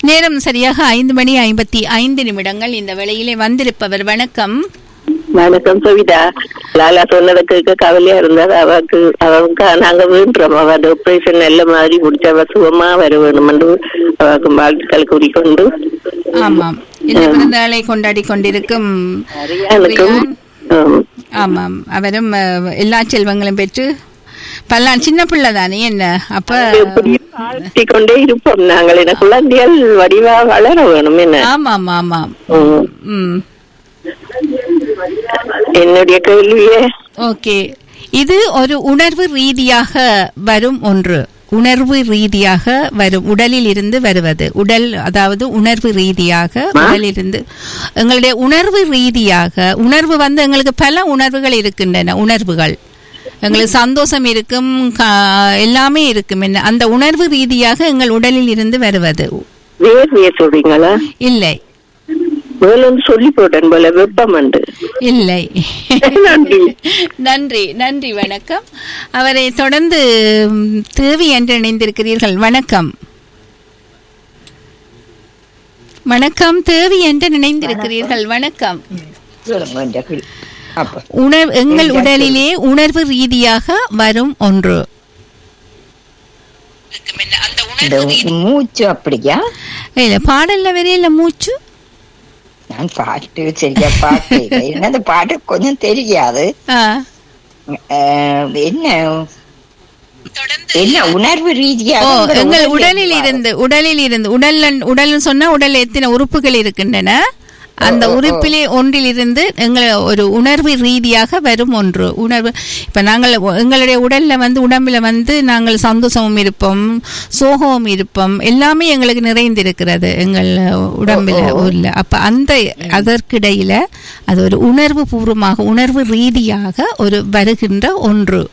நேரம் சரியாக ஐந்து மணி ஐம்பத்தி ஐந்து நிமிடங்கள் இந்த வேளையிலே வந்திருப்பவர் வணக்கம் வணக்கம் சவிதா லாலா சொன்னதை கேட்க கவலையா இருந்தது அவக்கு அவனுக்கு நாங்க வேண்டுறோம் அவ அந்த ஆபரேஷன் நல்ல மாதிரி முடிச்சு அவ சுகமா வர வேணும் என்று அவருக்கு வாழ்த்துக்கள் கூறிக்கொண்டு ஆமாம் இந்த பிறந்தநாளை கொண்டாடி கொண்டிருக்கும் எனக்கும் ஆம், ஆமாம் அவரும் அஹ், எல்லா செல்வங்களும் பெற்று பல்லான் சின்ன பிள்ளை தானே என்ன அப்ப எப்படியும் வாழ்த்திக் கொண்டே இருப்போம் நாங்கள் என குழந்தைகள் வடிவா வளர வேணும் என்ன ஆமாம் ஆமாம் ம். ம் என்னுடைய கேள்வியே ஓகே இது ஒரு உணர்வு ரீதியாக வரும் ஒன்று உணர்வு ரீதியாக வரும் உடலில் இருந்து வருவது உடல் அதாவது உணர்வு ரீதியாக உடலில் இருந்து எங்களுடைய உணர்வு ரீதியாக உணர்வு வந்து எங்களுக்கு பல உணர்வுகள் இருக்கின்றன உணர்வுகள் எங்களுக்கு சந்தோஷம் இருக்கும் கா- எல்லாமே இருக்கும் என்ன அந்த உணர்வு ரீதியாக எங்கள் உடலில் இருந்து வருவது வேர்வைய சொல்றீங்களா இல்லை முதல்ல வந்து சொல்லி போட்டேன் போல வெப்பம் உண்டு இல்லை நன்றி. நன்றி நன்றி வணக்கம் அவரை தொடர்ந்து ம், தேவி என்று இணைந்திருக்கிறீர்கள் வணக்கம் வணக்கம் தேவி என்று நினைந்திருக்கிறீர்கள் வணக்கம் சொல்லுங்க இந்த கேள்வி. அப்ப உணர் எங்கள் உடலிலே உணர்வு ரீதியாக வரும் ஒன்று இந்த மூச்சு அப்படியா இல்ல பாடல்ல வரையில மூச்சு நான் பாட்டு சரியா பாட்டு இல்லை. என்னது பாட்டு கொஞ்சம் தெரியாது ஆ, அஹ், என்ன என்ன உணர்வு ரீதியாக ஓ உங்க எங்கள் உடல்ல உடலில் இருந்து உடலில் இருந்து உடல்ல உடல்னு சொன்னா உடல்ல எத்தனை உறுப்புகள் இருக்கின்றன அந்த உறுப்பிலே ஒன்றிலிருந்து எங்கள் ஒரு உணர்வு ரீதியாக வரும் ஒன்று உணர்வு இப்ப நாங்கள் ஒ- எங்களுடைய உடல்ல வந்து உடம்புல வந்து நாங்கள் சந்தோஷமும் இருப்போம் சோகமும் இருப்போம் எல்லாமே எங்களுக்கு நிறைந்திருக்கிறது எங்கள் உடம்புல உள்ள அப்ப அந்த அதற்கிடையில அது ஒரு உணர்வு பூர்வமாக உணர்வு ரீதியாக ஒரு வருகின்ற ஒன்று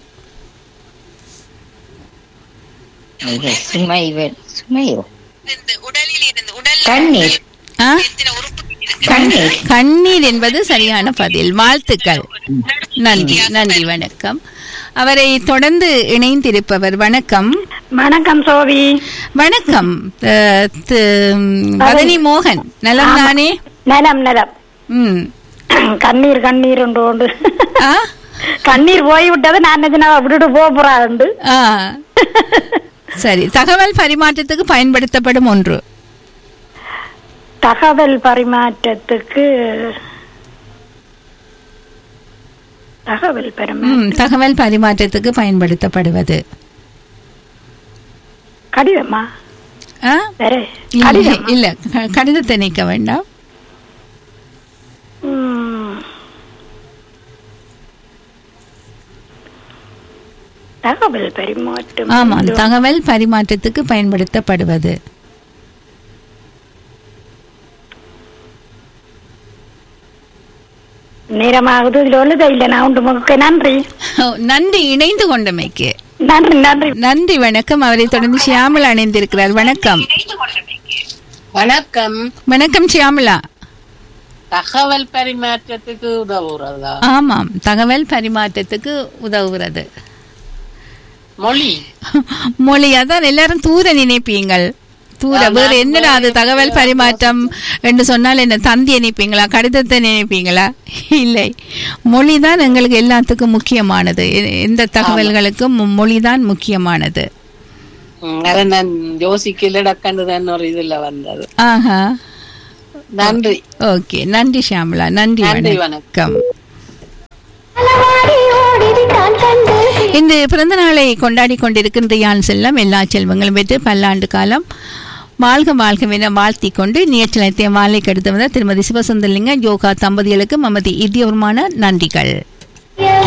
இது சுமை வே- சுமையோ கண்ணீர் ஆ கண்ணீர் கண்ணீர் என்பது சரியான பதில் வாழ்த்துக்கள் நன்றி நன்றி வணக்கம் அவரை தொடர்ந்து இணைந்திருப்பவர் வணக்கம் வணக்கம் சோவி வணக்கம் அஹ், த- வதனி மோகன் நலம் தானே நலம் நலம் ம் கண்ணீர் கண்ணீர் உண்டு உண்டு ஆ கண்ணீர் போய் விட்டது நான் நினைச்சேன் விட்டுட்டு போக போறாண்டு ஆ சரி தகவல் பரிமாற்றத்துக்கு பயன்படுத்தப்படும் ஒன்று தகவல் பரிமாற்றத்துக்கு தகவல் பரிமா ம் தகவல் பரிமாற்றத்துக்கு பயன்படுத்தப்படுவது கடிதமா ஆ வேற இல்ல, கடிதம் இல்ல க- கடிதத்தை நீக்க வேண்டாம் ம். தகவல் பரிமாற்றம் ஆமா தகவல் பரிமாற்றத்துக்கு பயன்படுத்தப்படுவது நேரமாகுது இதுல உள்ளதே இல்லை நான் உண்டு முக நன்றி ஓ, நன்றி இணைந்து கொண்டமைக்கு நன்றி நன்றி நன்றி வணக்கம் அவரை தொடர்ந்து ஷியாமலா இணைந்திருக்கிறார் வணக்கம் வணக்கம் வணக்கம் ஷியாமலா தகவல் பரிமாற்றத்துக்கு உதவுறதா ஆமாம் தகவல் பரிமாற்றத்துக்கு உதவுகிறது மொழி மொழி அதான் எல்லாரும் தூர நினைப்பீங்கள் தூர வேறு என்னடா அது தகவல் பரிமாற்றம் என்று சொன்னால் என்ன தந்தி நினைப்பீங்களா கடிதத்தை நினைப்பீங்களா இல்லை மொழிதான் எங்களுக்கு எல்லாத்துக்கும் முக்கியமானது எ- எந்த தகவல்களுக்கும் மொழிதான் முக்கியமானது ம், அதை நான் யோசிக்கல டக்குன்னு ஒரு இதுல வந்தது ஆஹா நன்றி ஓகே நன்றி ஷியாமலா நன்றி நன்றி, வணக்கம் இந்த பிறந்த நாளை கொண்டாடி கொண்டிருக்கின்ற யான் செல்லம் எல்லா செல்வங்களும் பெற்று பல்லாண்டு காலம் வாழ்க வாழ்கவென வாழ்த்தி கொண்டு நியச்சலத்தை மாலை கெடுத்து வந்த திருமதி சிவசுந்தரலிங்க யோகா தம்பதிகளுக்கு மமதி இதயபூர்வமான நன்றிகள்